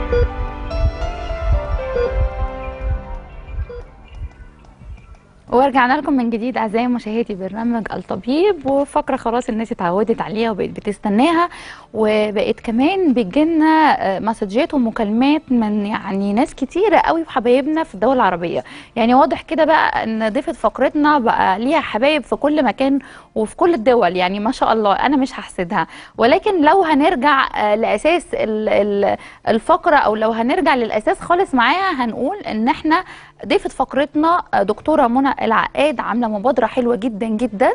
ورجعنا لكم من جديد اعزائي مشاهدي برنامج الطبيب وفقره خلاص الناس اتعودت عليها وبقت بتستناها وبقت كمان بتجيلنا آه، مسجات ومكالمات من يعني ناس كتيره قوي وحبايبنا في الدول العربيه يعني واضح كده بقى ان ضيفه فقرتنا بقى ليها حبايب في كل مكان وفي كل الدول يعني ما شاء الله انا مش هحسدها ولكن لو هنرجع آه، لاساس ال- ال- الفقره او لو هنرجع للاساس خالص معاها هنقول ان احنا ضيفه فقرتنا آه، دكتوره منى العقاد عامله مبادره حلوه جدا جدا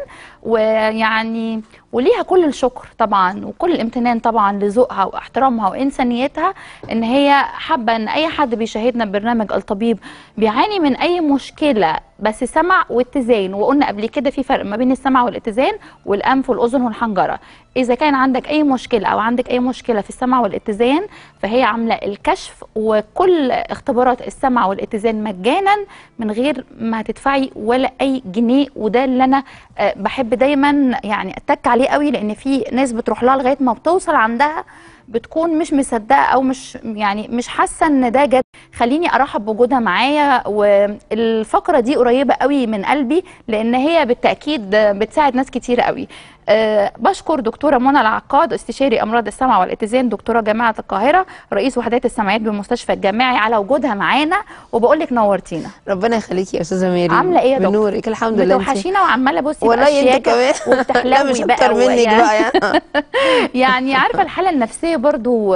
ويعني وليها كل الشكر طبعا وكل الامتنان طبعا لذوقها واحترامها وانسانيتها ان هي حابه ان اي حد بيشاهدنا ببرنامج الطبيب بيعاني من اي مشكله بس سمع واتزان وقلنا قبل كده في فرق ما بين السمع والاتزان والانف والاذن والحنجره اذا كان عندك اي مشكله او عندك اي مشكله في السمع والاتزان فهي عامله الكشف وكل اختبارات السمع والاتزان مجانا من غير ما تدفعي ولا اي جنيه وده اللي انا آه، بحب دايما يعني اتك عليه قوي لان في ناس بتروح لها لغايه ما بتوصل عندها بتكون مش مصدقه او مش يعني مش حاسه ان ده جد خليني ارحب بوجودها معايا والفقره دي قريبه قوي من قلبي لان هي بالتاكيد بتساعد ناس كتير قوي أه بشكر دكتوره منى العقاد استشاري امراض السمع والاتزان دكتوره جامعه القاهره رئيس وحدات السمعيات بالمستشفى الجامعي على وجودها معانا وبقول لك نورتينا ربنا يخليكي يا استاذه ميري عامله ايه يا دكتور بنورك الحمد لله انت بتوحشينا وعماله بصي والله انت بأشياكة كمان لا وبتحلوي مش بقى اكتر منك ويعني- بقى يعني يعني عارفه الحاله النفسيه برضو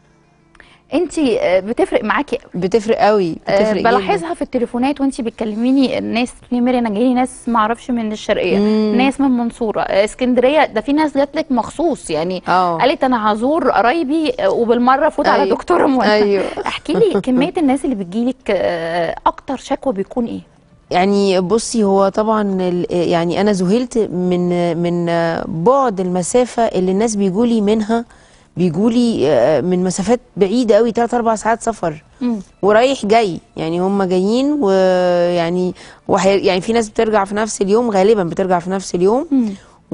انت بتفرق معاكي بتفرق قوي آه، بتفرق جدا بلاحظها في التليفونات وانت بتكلميني الناس تقولي ميري انا جايلي ناس ما اعرفش من الشرقيه مم. ناس من المنصوره آه، اسكندريه ده في ناس جات لك مخصوص يعني اه قالت انا هزور قرايبي آه، وبالمره افوت على أيوة. دكتوره منى ايوه احكي لي كميه الناس اللي بتجيلك آه، اكتر شكوى بيكون ايه يعني بصي هو طبعا ال- يعني انا ذهلت من من بعد المسافه اللي الناس بيجولي منها بيجولي آه، من مسافات بعيده قوي 3 4 ساعات سفر مم. ورايح جاي يعني هم جايين ويعني وحي يعني في ناس بترجع في نفس اليوم غالبا بترجع في نفس اليوم مم.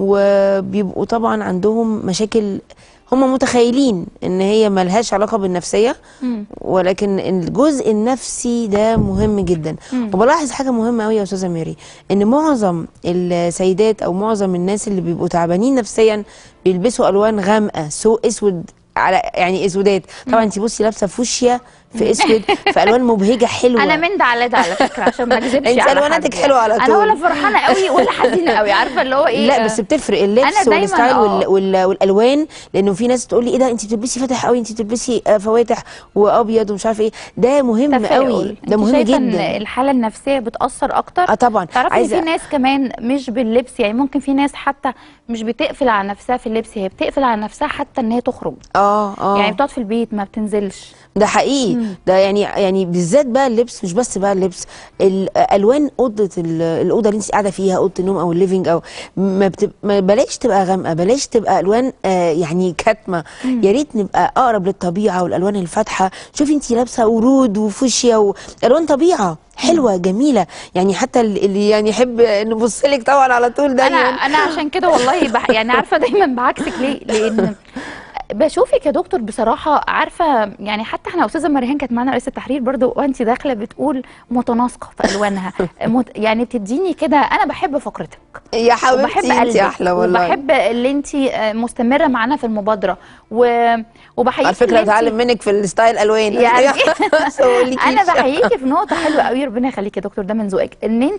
وبيبقوا طبعا عندهم مشاكل هم متخيلين ان هي ملهاش علاقه بالنفسيه مم. ولكن الجزء النفسي ده مهم جدا مم. وبلاحظ حاجه مهمه قوي يا استاذه ميري ان معظم السيدات او معظم الناس اللي بيبقوا تعبانين نفسيا بيلبسوا الوان غامقه سو اسود على يعني اسودات طبعا انت بصي لابسه فوشيا في اسود في الوان مبهجه حلوه انا من ده على ده على فكره عشان ما اكذبش انت على ألواناتك حد حلوة على انا طول. ولا فرحانه قوي ولا حزينه قوي عارفه اللي هو ايه لا بس بتفرق اللبس أنا دايماً والستايل آه. وال... وال... والالوان لانه في ناس تقول لي ايه ده انت بتلبسي فاتح قوي انت بتلبسي آه، فواتح وابيض ومش عارفه ايه ده مهم تفاؤل. قوي ده انت مهم شايفة ان جدا الحاله النفسيه بتاثر اكتر اه طبعا تعرفي ان في ناس كمان مش باللبس يعني ممكن في ناس حتى مش بتقفل على نفسها في اللبس هي بتقفل على نفسها حتى ان هي تخرج اه اه يعني بتقعد في البيت ما بتنزلش ده حقيقي مم. ده يعني يعني بالذات بقى اللبس مش بس بقى اللبس الالوان اوضه ال- الاوضه اللي انت قاعده فيها اوضه النوم او الليفينج او ما, بتب... ما بلاش تبقى غامقه بلاش تبقى الوان آه يعني كاتمه يا ريت نبقى اقرب للطبيعه والالوان الفاتحه شوفي انت لابسه ورود وفوشيا والوان طبيعه حلوه جميله يعني حتى اللي يعني يحب نبص لك طبعا على طول انا دايما انا عشان كده والله بح يعني عارفه دايما بعكسك ليه لان بشوفك يا دكتور بصراحه عارفه يعني حتى احنا استاذه مريهان كانت معانا رئيسه التحرير برضو وانت داخله بتقول متناسقه في الوانها مت يعني بتديني كده انا بحب فقرتك يا وبحب حبيبتي انت قلبك احلى والله وبحب اللي انت مستمره معانا في المبادره و... وبحييكي على فكره اللي انت- اتعلم منك في الستايل الوان يعني سواليكيش. انا بحييكي في نقطه حلوه قوي ربنا يخليكي يا دكتور ده من ذوقك ان انت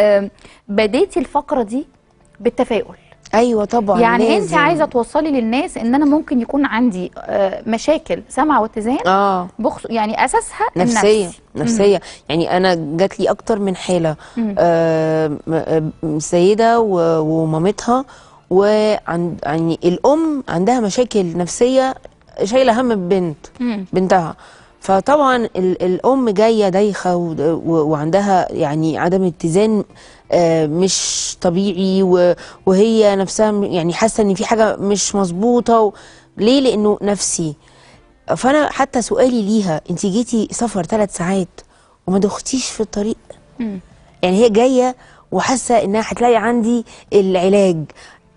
بديتي الفقره دي بالتفاؤل ايوه طبعا يعني انت لازم. عايزه توصلي للناس ان انا ممكن يكون عندي آه، مشاكل سمع واتزان اه بخص يعني اساسها نفسيه النفسي. نفسيه يعني انا جات لي اكتر من حاله مم. آه م- آه، سيده و- ومامتها وعند يعني الام عندها مشاكل نفسيه شايله هم البنت مم. بنتها فطبعا ال- الام جايه دايخه و- و- وعندها يعني عدم اتزان آه، مش طبيعي و- وهي نفسها م- يعني حاسه ان في حاجه مش مظبوطه و- ليه لانه نفسي فانا حتى سؤالي ليها انت جيتي سفر ثلاث ساعات وما دختيش في الطريق مم. يعني هي جايه وحاسه انها هتلاقي عندي العلاج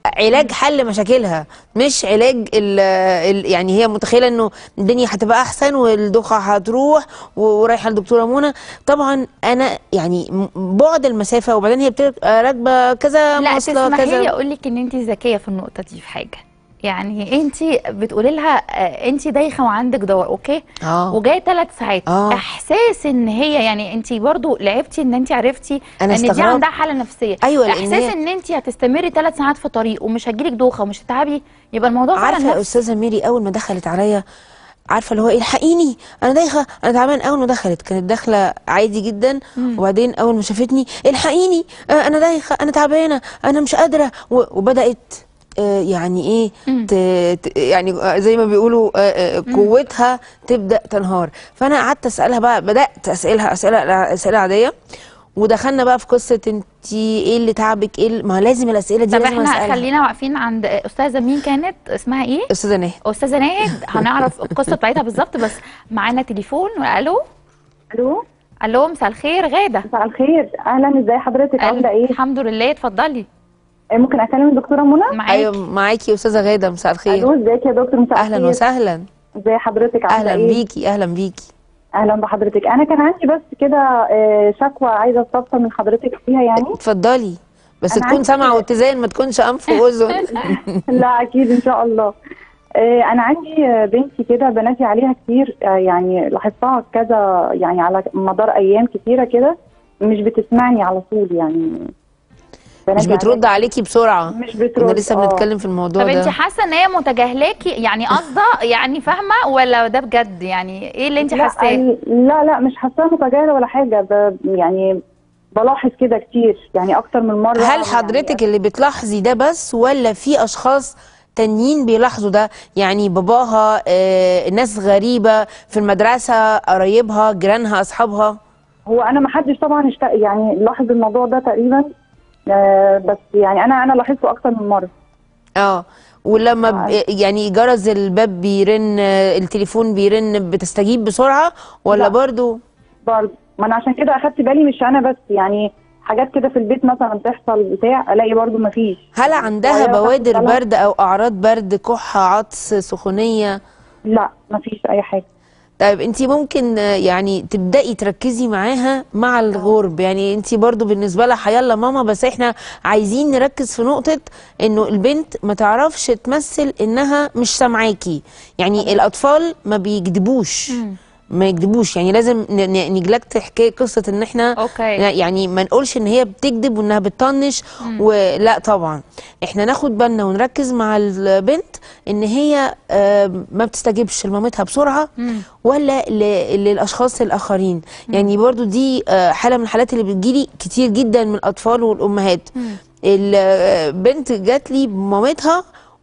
علاج حل مشاكلها مش علاج ال ال يعني هي متخيله انه الدنيا هتبقى احسن والدوخه هتروح و- ورايحه لدكتوره منى طبعا انا يعني م- بعد المسافه وبعدين هي بتبقى راكبه كذا لا مواصله تسمحي لي كذا اقول لك ان انت ذكيه في النقطه دي في حاجه يعني انت بتقولي لها انت دايخه وعندك دواء اوكي اه وجاي ثلاث ساعات آه. احساس ان هي يعني انت برضو لعبتي ان انت عرفتي أنا ان دي استغربت. عندها حاله نفسيه أيوة، لأن احساس هي- ان انت هتستمري ثلاث ساعات في طريق ومش هتجيلك دوخه ومش هتتعبي يبقى الموضوع فعلا عارفه يا نفسي. استاذه ميري اول ما دخلت عليا عارفه اللي هو ايه الحقيني انا دايخه انا تعبان اول ما دخلت كانت داخله عادي جدا وبعدين اول ما شافتني الحقيني آه، انا دايخه انا تعبانه انا مش قادره و- وبدات آه، يعني ايه ت... ت... يعني آه، زي ما بيقولوا آه، آه، قوتها تبدا تنهار فانا قعدت اسالها بقى بدات اسالها اسئله اسئله عاديه ودخلنا بقى في قصه انت ايه اللي تعبك ايه اللي... ما لازم الاسئله دي طب لازم احنا اسالها خلينا واقفين عند استاذه مين كانت اسمها ايه استاذه نهى استاذه ناهد هنعرف القصه بتاعتها بالظبط بس معانا تليفون الو الو الو مساء الخير غاده مساء الخير اهلا ازي حضرتك عامله ايه الحمد لله اتفضلي آه، ممكن اكلم الدكتوره منى معاكي ايوه معاكي يا استاذه غاده مساء الخير الو ازيك يا دكتور مساء اهلا الخير. وسهلا ازي حضرتك عامله اهلا ايه بيكي اهلا بيكي اهلا بحضرتك انا كان عندي بس كده آه، شكوى عايزه استفسر من حضرتك فيها يعني اتفضلي بس أنا تكون عندي سمع كده- واتزان ما تكونش انف واذن لا اكيد ان شاء الله آه، انا عندي آه، بنتي كده بنادي عليها كتير آه، يعني لاحظتها كذا يعني على مدار ايام كتيره كده مش بتسمعني على طول يعني مش بنادي بترد عليكي بسرعه عليها. مش كنا بترد لسه آه. بنتكلم في الموضوع طب انت ده حاسه ان هي متجاهلاكي يعني قصده يعني فاهمه ولا ده بجد يعني ايه اللي انت لا حاساه ال- لا لا مش حاساها متجاهله ولا حاجه ب... يعني بلاحظ كده كتير يعني اكتر من مره هل حضرتك اللي بتلاحظي ده بس ولا في اشخاص تانيين بيلاحظوا ده يعني باباها آه، ناس غريبه في المدرسه قرايبها جيرانها اصحابها هو انا ما حدش طبعا اشت... يعني لاحظ الموضوع ده تقريبا آه بس يعني انا انا لاحظته اكتر من مره اه ولما ب... يعني جرس الباب بيرن آه، التليفون بيرن بتستجيب بسرعه ولا لا. برضو برضه ما انا عشان كده اخدت بالي مش انا بس يعني حاجات كده في البيت مثلا تحصل بتاع الاقي برضه ما فيش هل عندها وهي تاخد بوادر بالها. برد او اعراض برد كحه عطس سخونيه لا ما فيش اي حاجه طيب انت ممكن آه، يعني تبداي تركزي معاها مع الغرب يعني انت برضو بالنسبه لها حيلا ماما بس احنا عايزين نركز في نقطه انه البنت ما تعرفش تمثل انها مش سامعاكي يعني الاطفال ما بيكذبوش ما يكذبوش يعني لازم نجلكت حكايه قصه ان احنا اوكي يعني ما نقولش ان هي بتكذب وانها بتطنش ولا طبعا احنا ناخد بالنا ونركز مع البنت ان هي آه، ما بتستجيبش لمامتها بسرعه مم. ولا ل- للاشخاص الاخرين يعني برضو دي آه، حاله من الحالات اللي بتجيلي كتير جدا من الاطفال والامهات البنت جات لي بمامتها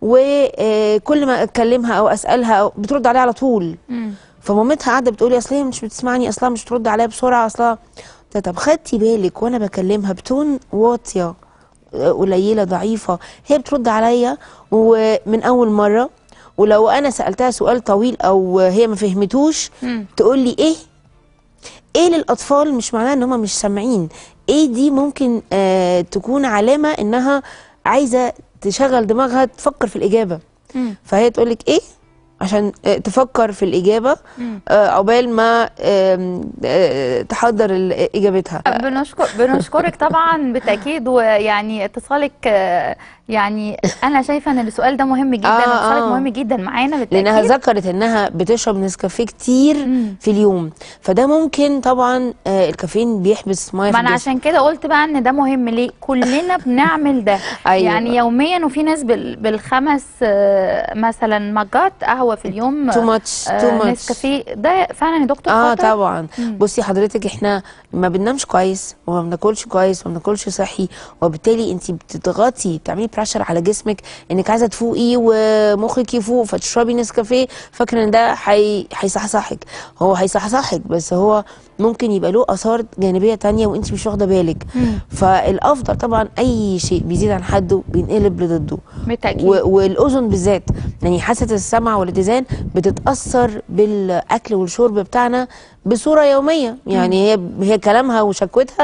وكل ما اكلمها او اسالها او بترد عليها على طول مم. فمامتها قاعده بتقول لي اصل هي مش بتسمعني اصلها مش بترد عليا بسرعه اصلها قلت لها طب خدتي بالك وانا بكلمها بتون واطيه آه، قليله ضعيفه هي بترد عليا ومن اول مره ولو انا سالتها سؤال طويل او هي ما فهمتوش مم. تقول لي ايه ايه للاطفال مش معناه ان هم مش سامعين ايه دي ممكن آه تكون علامه انها عايزه تشغل دماغها تفكر في الاجابه مم. فهي تقول لك ايه عشان آه، تفكر في الاجابه مم. آه، عقبال ما آم، آه، تحضر ال- اجابتها بنشكر بنشكرك طبعا بالتاكيد ويعني اتصالك آه، يعني انا شايفه ان السؤال ده مهم جدا آه، واتصالك آه. مهم جدا معانا بالتاكيد لانها ذكرت انها بتشرب نسكافيه كتير مم. في اليوم فده ممكن طبعا آه، الكافيين بيحبس ميه في ما انا الجسم عشان كده قلت بقى ان ده مهم ليه كلنا بنعمل ده أيوة. يعني يوميا وفي ناس بال- بالخمس آه، مثلا مجات قهوه في اليوم تو ماتش آه، تو ماتش نسكافيه ده فعلا يا دكتور اه خطر طبعا مم. بصي حضرتك احنا ما بننامش كويس وما بناكلش كويس وما بناكلش صحي وبالتالي انت بتضغطي بتعملي بريشر على جسمك انك عايزه تفوقي ومخك يفوق فتشربي نسكافيه فاكره ان ده حي... هيصحصحك هو هيصحصحك بس هو ممكن يبقى له اثار جانبيه تانية وانت مش واخده بالك مم. فالافضل طبعا اي شيء بيزيد عن حده بينقلب لضده بالتاكيد و- والاذن بالذات يعني حاسه السمع والاتزان بتتاثر بالاكل والشرب بتاعنا بصوره يوميه يعني هي هي كلامها وشكوتها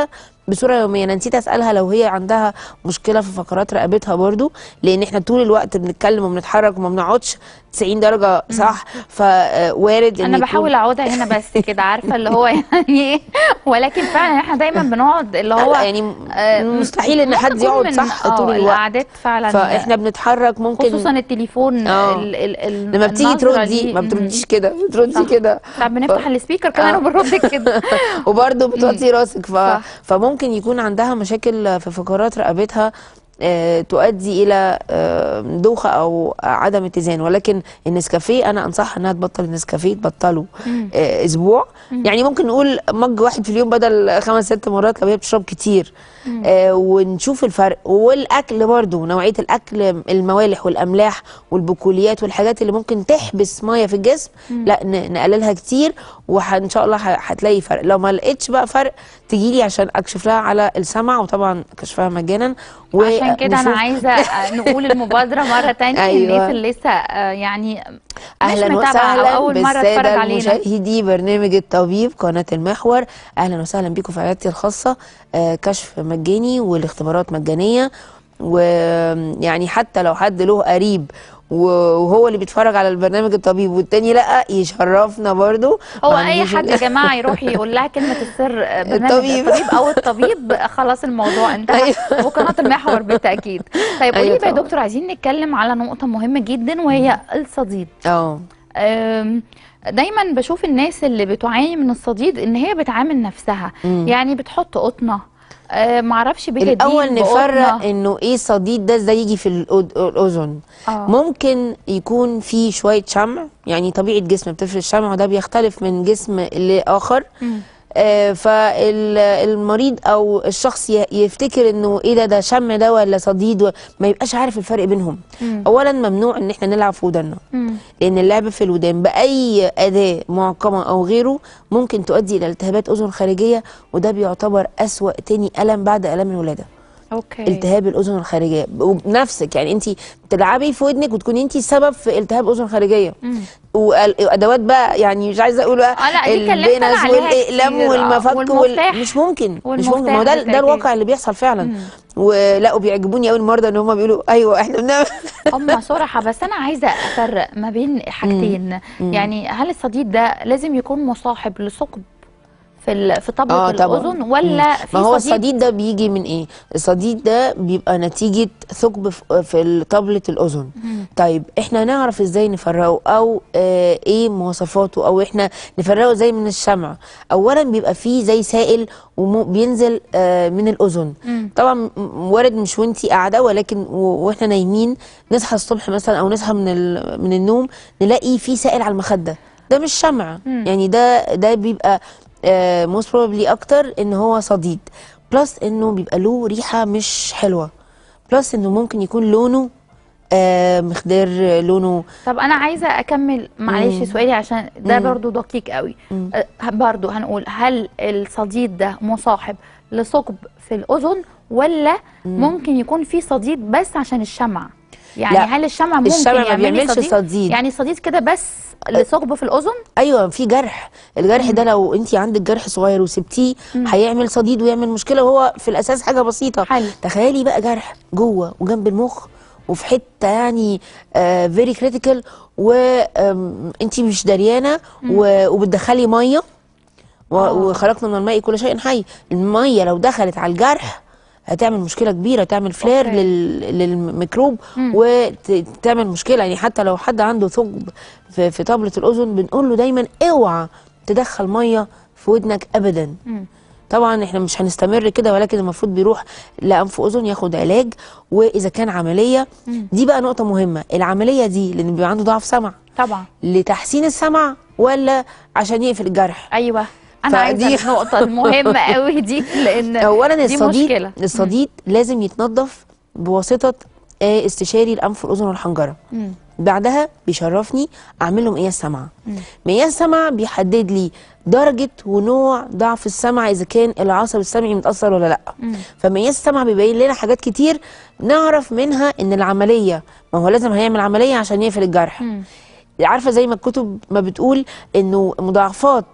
بصوره يوميه انا نسيت اسالها لو هي عندها مشكله في فقرات رقبتها برضو لان احنا طول الوقت بنتكلم وبنتحرك وما بنقعدش 90 درجه صح فوارد انا بحاول اقعدها هنا بس كده عارفه اللي هو يعني ايه ولكن فعلا احنا دايما بنقعد اللي هو يعني آه، مستحيل ان ممكن حد تكون يقعد من- صح آه، طول الوقت القعدات فعلا فاحنا بنتحرك ممكن خصوصا التليفون آه. ال ال ال لما بتيجي النظرة تردي دي، ما مم. بترديش كده بتردي صح. كده طب بنفتح السبيكر كمان آه. وبنرد كده وبرضه بتوطي راسك ف... صح. فممكن يكون عندها مشاكل في فقرات رقبتها آه، تؤدي الى آه، دوخه او عدم اتزان ولكن النسكافيه انا انصحها انها تبطل النسكافيه تبطله آه، اسبوع يعني ممكن نقول مج واحد في اليوم بدل خمس ست مرات لو هي بتشرب كتير آه، ونشوف الفرق والاكل برضو نوعيه الاكل الموالح والاملاح والبقوليات والحاجات اللي ممكن تحبس ميه في الجسم لا ن- نقللها كتير وان شاء الله ه- هتلاقي فرق لو ما لقيتش بقى فرق تجي لي عشان اكشف لها على السمع وطبعا كشفها مجانا عشان كده انا ونشوف- عايزه آه، نقول المبادره مره تانية أيوة. الناس اللي لسه آه، يعني مش اهلا متابعه او وسهلا اول مره اتفرج بالساده علينا المشاهدي برنامج الطبيب قناه المحور اهلا وسهلا بكم في عيادتي الخاصه آه، كشف مجاني والاختبارات مجانيه ويعني حتى لو حد له قريب وهو اللي بيتفرج على البرنامج الطبيب والتاني لا يشرفنا برضو هو ما اي عنديش حد ال- يا جماعه يروح يقول لها كلمه السر آه، برنامج الطبيب. الطبيب او الطبيب خلاص الموضوع انتهى أيوة. وقناه المحور بالتاكيد طيب قولي أيوة بقى يا طبعا. دكتور عايزين نتكلم على نقطه مهمه جدا وهي الصديد اه أم، دايما بشوف الناس اللي بتعاني من الصديد ان هي بتعامل نفسها مم. يعني بتحط قطنه أه معرفش بتدين الاول نفرق بقطنة. انه ايه صديد ده ازاي يجي في الأد- الاذن آه. ممكن يكون في شويه شمع يعني طبيعه جسم بتفرز شمع وده بيختلف من جسم لاخر مم. آه فالمريض او الشخص ي- يفتكر انه ايه ده ده شمع ده ولا صديد و- ما يبقاش عارف الفرق بينهم مم. اولا ممنوع ان احنا نلعب في ودنا مم. لان اللعب في الودان باي اداه معقمه او غيره ممكن تؤدي الى التهابات اذن خارجيه وده بيعتبر اسوا تاني الم بعد الام الولاده اوكي التهاب الاذن الخارجيه وبنفسك يعني انت تلعبي في ودنك وتكوني انت السبب في التهاب اذن خارجيه مم. وادوات بقى يعني مش عايزه اقول بقى آه، لا، دي اتكلمت أنا البنس عليها والاقلام كتير، آه، والمفك وال... والمفتاح. مش ممكن مش والمفتاح ممكن ما هو ده ده بالتأكيد. الواقع اللي بيحصل فعلا مم. ولا وبيعجبوني قوي المرضى ان هم بيقولوا ايوه احنا بنعمل هم صراحة بس أنا عايزة أفرق ما بين حاجتين يعني هل الصديد ده لازم يكون مصاحب لثقب في ال- في طبلة آه، طبعاً. الأذن ولا في ما هو صديد الصديد ده بيجي من ايه الصديد ده بيبقى نتيجه ثقب في- في طبله الاذن مم. طيب احنا نعرف ازاي نفرقه او آه ايه مواصفاته او احنا نفرقه ازاي من الشمع اولا بيبقى فيه زي سائل وبينزل آه من الاذن مم. طبعا م- وارد مش وانتي قاعده ولكن و- واحنا نايمين نصحى الصبح مثلا او نصحى من ال- من النوم نلاقي في سائل على المخده ده مش شمع مم. يعني ده ده بيبقى موست بروبلي اكتر ان هو صديد بلس انه بيبقى له ريحه مش حلوه بلس انه ممكن يكون لونه آه مخضر لونه طب أنا عايزة أكمل معلش مم. سؤالي عشان ده مم. برضو برضو دقيق قوي مم. أه، برضو هنقول هل الصديد ده مصاحب لثقب في الأذن ولا ممكن يكون في صديد بس عشان الشمع يعني لا، هل الشمع ممكن الشمع ما يعمل لي بيعملش صديد. يعني صديد كده بس لثقب في الأذن ايوه في جرح الجرح ده لو انت عندك جرح صغير وسبتيه هيعمل صديد ويعمل مشكله وهو في الاساس حاجه بسيطه حلو. تخيلي بقى جرح جوه وجنب المخ وفي حته يعني فيري كريتيكال وانت مش دريانه و- وبتدخلي ميه و- آه. وخلقنا من الماء كل شيء حي الميه لو دخلت على الجرح هتعمل مشكله كبيره تعمل فلير أوكي. لل... للميكروب مم. وتعمل مشكله يعني حتى لو حد عنده ثقب في, في طبله الاذن بنقول له دايما اوعى تدخل ميه في ودنك ابدا مم. طبعا احنا مش هنستمر كده ولكن المفروض بيروح لانف اذن ياخد علاج واذا كان عمليه مم. دي بقى نقطه مهمه العمليه دي لان بيبقى عنده ضعف سمع طبعا لتحسين السمع ولا عشان يقفل الجرح ايوه انا عايزه فدي- النقطه المهمه قوي دي لان اولا دي الصديد مشكله الصديد لازم يتنظف بواسطه آه، استشاري الانف والاذن والحنجره مم. بعدها بيشرفني اعمل له مقياس سمع مم. مقياس سمع بيحدد لي درجه ونوع ضعف السمع اذا كان العصب السمعي متاثر ولا لا مم. فمقياس السمع بيبين لنا حاجات كتير نعرف منها ان العمليه ما هو لازم هيعمل عمليه عشان يقفل الجرح مم. عارفه زي ما الكتب ما بتقول انه مضاعفات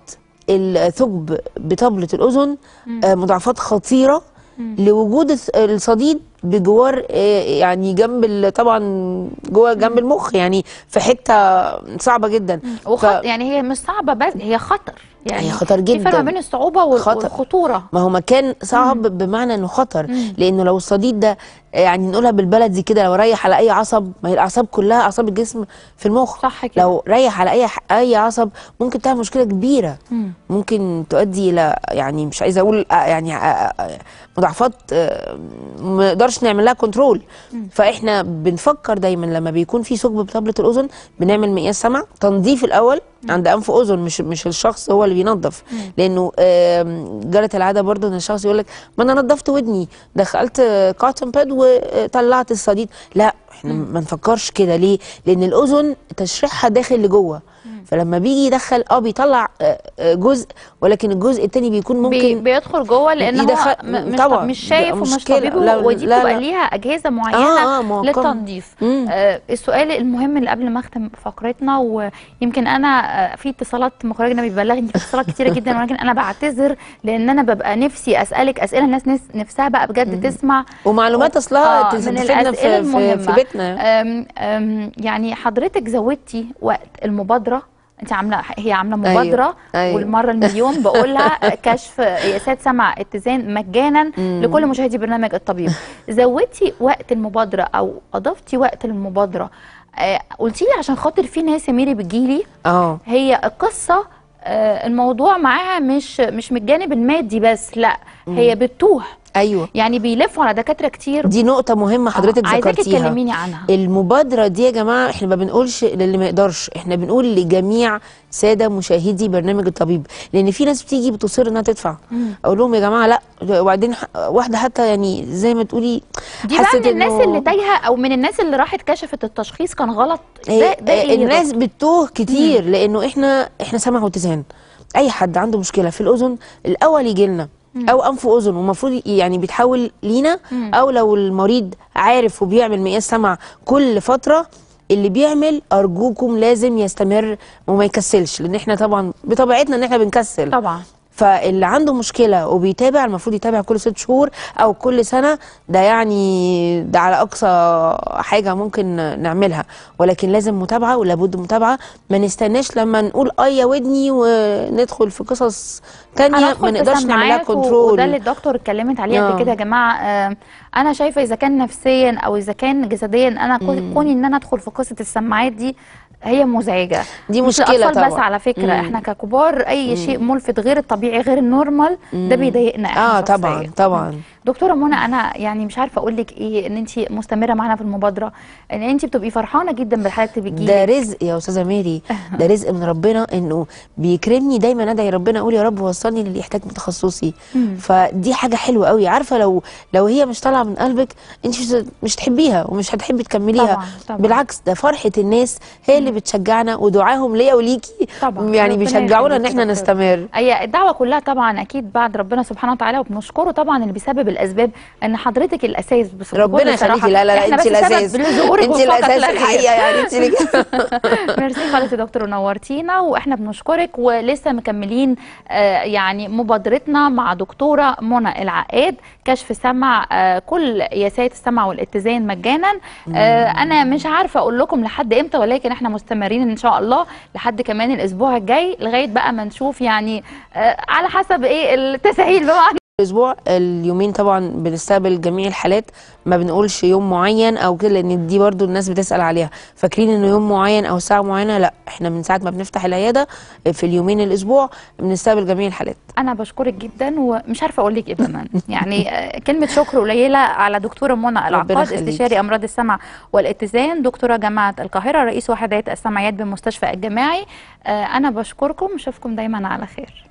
الثقب بطبله الاذن مم. آه، مضاعفات خطيره مم. لوجود الص- الصديد بجوار آه، يعني جنب ال- طبعا جوه جنب المخ يعني في حته صعبه جدا وخط... ف- يعني هي مش صعبه بس هي خطر يعني هي خطر في فرق ما جدا بين الصعوبه وال- خطر. والخطوره ما هو مكان صعب بمعنى انه خطر مم. لانه لو الصديد ده يعني نقولها بالبلدي كده لو ريح على اي عصب ما هي الاعصاب كلها اعصاب الجسم في المخ صح كده لو ريح على اي اي عصب ممكن تعمل مشكله كبيره مم. ممكن تؤدي الى يعني مش عايزه اقول آه، يعني آه، آه، مضاعفات آه، ما نقدرش نعمل لها كنترول فاحنا بنفكر دايما لما بيكون في ثقب بطبله الاذن بنعمل مقياس سمع تنظيف الاول عند انف اذن مش مش الشخص هو اللي بينظف لانه آم، جرت العاده برضو ان الشخص يقول لك ما انا نظفت ودني دخلت كوتن باد وطلعت الصديد لا احنا ما نفكرش كده ليه لان الاذن تشريحها داخل لجوه فلما بيجي يدخل اه بيطلع آه، آه، جزء ولكن الجزء التاني بيكون بي... ممكن بيدخل جوه لان هو يدخل- م... مش طبعاً، مش شايف بيبقى ومش مشكلة. طبيب لا- ودي لا- بتبقى لا. ليها اجهزه معينه اه اه ما هو كم- للتنظيف مم. آه السؤال المهم اللي قبل ما اختم فقرتنا ويمكن انا آه في اتصالات مخرجنا بيبلغني في اتصالات كتيره جدا ولكن انا بعتذر لان انا ببقى نفسي اسالك اسئله الناس نس- نفسها بقى بجد تسمع ومعلومات اصلها آه، تس- من تفيدنا الأسئلة في, في, في المهمة. بيتنا أم أم يعني حضرتك زودتي وقت المبادره انت عامله هي عامله مبادره أيوة. والمره المليون بقولها كشف قياسات سمع اتزان مجانا لكل مشاهدي برنامج الطبيب زودتي وقت المبادره او اضفتي وقت للمبادره آه، قلتي لي عشان خاطر في ناس يا ميري بتجيلي اه هي القصه آه، الموضوع معاها مش مش من الجانب المادي بس لا هي بتتوه ايوه يعني بيلفوا على دكاتره كتير دي نقطة مهمة حضرتك آه، عايزاكي ذكرتيها تكلميني عنها المبادرة دي يا جماعة احنا ما بنقولش للي ما يقدرش احنا بنقول لجميع سادة مشاهدي برنامج الطبيب لان في ناس بتيجي بتصر انها تدفع اقول لهم يا جماعة لا وبعدين ح- واحدة حتى يعني زي ما تقولي دي بقى حسيت من الناس إنه- اللي تايهه او من الناس اللي راحت كشفت التشخيص كان غلط ده إيه ده ايه الناس الربط؟ بتتوه كتير لانه احنا احنا سمع واتزان اي حد عنده مشكله في الاذن الاول يجي لنا او انف واذن ومفروض يعني بيتحول لينا او لو المريض عارف وبيعمل مقياس سمع كل فتره اللي بيعمل ارجوكم لازم يستمر وما يكسلش لان احنا طبعا بطبيعتنا ان احنا بنكسل طبعا فاللي عنده مشكله وبيتابع المفروض يتابع كل ست شهور او كل سنه ده يعني ده على اقصى حاجه ممكن نعملها ولكن لازم متابعه ولابد متابعه ما نستناش لما نقول اه يا ودني وندخل في قصص تانية هندخل ما في نقدرش نعمل لها سماعات و- كنترول وده اللي الدكتور اتكلمت عليه قبل آه. كده يا جماعه آه، انا شايفه اذا كان نفسيا او اذا كان جسديا انا كون- كوني ان انا ادخل في قصه السماعات دي هي مزعجه دي مش مشكلة الأطفال بس طبعا. على فكره مم. احنا ككبار اي شيء ملفت غير الطبيعي غير النورمال ده بيضايقنا احنا اه طبعا شخصياً. طبعا دكتوره منى انا يعني مش عارفه اقول لك ايه ان انت مستمره معانا في المبادره ان انت بتبقي فرحانه جدا بالحالات اللي ده بتجيلك رزق يا استاذه ميري ده رزق من ربنا انه بيكرمني دايما ادعي ربنا اقول يا رب وصلني للي يحتاج من تخصصي فدي حاجه حلوه قوي عارفه لو لو هي مش طالعه من قلبك انت مش مش تحبيها ومش هتحبي تكمليها طبعاً، طبعاً. بالعكس ده فرحه الناس هي اللي بتشجعنا ودعاهم ليا وليكي طبعاً. يعني ربنا بيشجعونا ان يخليكي احنا دكتور. نستمر هي الدعوه كلها طبعا اكيد بعد ربنا سبحانه وتعالى وبنشكره طبعا اللي بسبب الاسباب ان حضرتك الاساس بس بكل ربنا صراحة. يخليكي لا لا لا احنا انت بس سبب الاساس لظهورك انت وفقط الاساس لا غير. الحقيقه يعني انت اللي ميرسي خالص يا دكتور ونورتينا واحنا بنشكرك ولسه مكملين آه، يعني مبادرتنا مع دكتوره منى العقاد كشف سمع آه، كل قياسات السمع والاتزان مجانا آه، انا مش عارفه اقول لكم لحد امتى ولكن احنا مستمرين ان شاء الله لحد كمان الاسبوع الجاي لغايه بقى ما نشوف يعني آه، على حسب ايه التسهيل بمعنى الاسبوع اليومين طبعا بنستقبل جميع الحالات ما بنقولش يوم معين او كده لان دي برضو الناس بتسال عليها فاكرين انه يوم معين او ساعه معينه لا احنا من ساعه ما بنفتح العياده في اليومين الاسبوع بنستقبل جميع الحالات انا بشكرك جدا ومش عارفه اقول لك ايه بامانه يعني آه، كلمه شكر قليله على دكتوره منى العقاد يخليكي. استشاري امراض السمع والاتزان دكتوره جامعه القاهره رئيس وحدات السمعيات بالمستشفى الجامعي آه، انا بشكركم اشوفكم دايما على خير